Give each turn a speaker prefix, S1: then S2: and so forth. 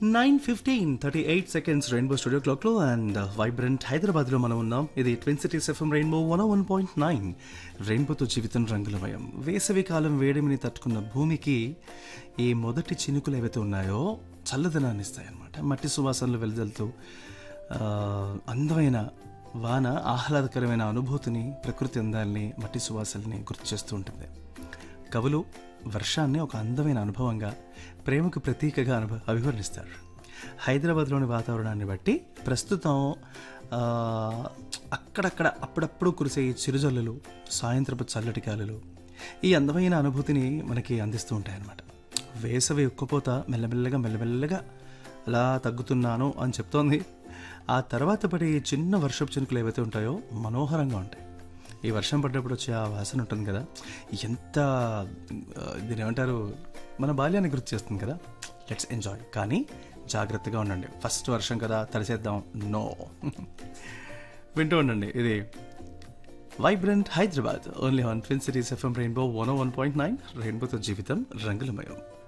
S1: nine fifteen thirty eight seconds rainbow studio క్లాక్లో and vibrant హైదరాబాద్లో మనం ఉన్నాం ఇది twin cities FM rainbow one one point nine రెయిన్బోతో జీవితం రంగులమయం వేసవి కాలం వేడిమిని తట్టుకున్న భూమికి ఈ మొదటి చినుకులు ఏవైతే ఉన్నాయో చల్లదనాన్ని ఇస్తాయన్నమాట మట్టి సువాసనలు వెలుదలుతూ ఆ, అందమైన వాన ఆహ్లాదకరమైన అనుభూతిని ప్రకృతి అందాల్ని మట్టి సువాసనల్ని గుర్తు చేస్తూ ఉంటుంది కవులు వర్షాన్ని ఒక అందమైన అనుభవంగా ప్రేమకు ప్రతీకగా అనుభ అభివర్ణిస్తారు హైదరాబాద్లోని వాతావరణాన్ని బట్టి ప్రస్తుతం ఆ, అక్కడక్కడ అప్పుడప్పుడు కురిసే ఈ చిరుజల్లులు సాయంత్రపు చల్లటి గాలులు ఈ అందమైన అనుభూతిని మనకి అందిస్తూ ఉంటాయన్నమాట వేసవి ఉక్కపోత మెల్లమెల్లగా మెల్లమెల్లగా అలా తగ్గుతున్నాను అని చెప్తోంది ఆ తర్వాత పడే ఈ చిన్న వర్షపు చినుకులు ఏవైతే ఉంటాయో మనోహరంగా ఉంటాయి ఈ వర్షం పడ్డప్పుడు వచ్చే ఆ వాసన ఉంటుంది కదా ఎంత ఆ, దీని ఏమంటారు మన బాల్యాన్ని గుర్తు చేస్తుంది కదా లెట్స్ ఎంజాయ్ కానీ జాగ్రత్తగా ఉండండి ఫస్ట్ వర్షం కదా తడిసేద్దాం నో వింటూ ఉండండి ఇది vibrant Hyderabad only on twin cities FM rainbow one one point nine రెయిన్బోతో జీవితం రంగులమయం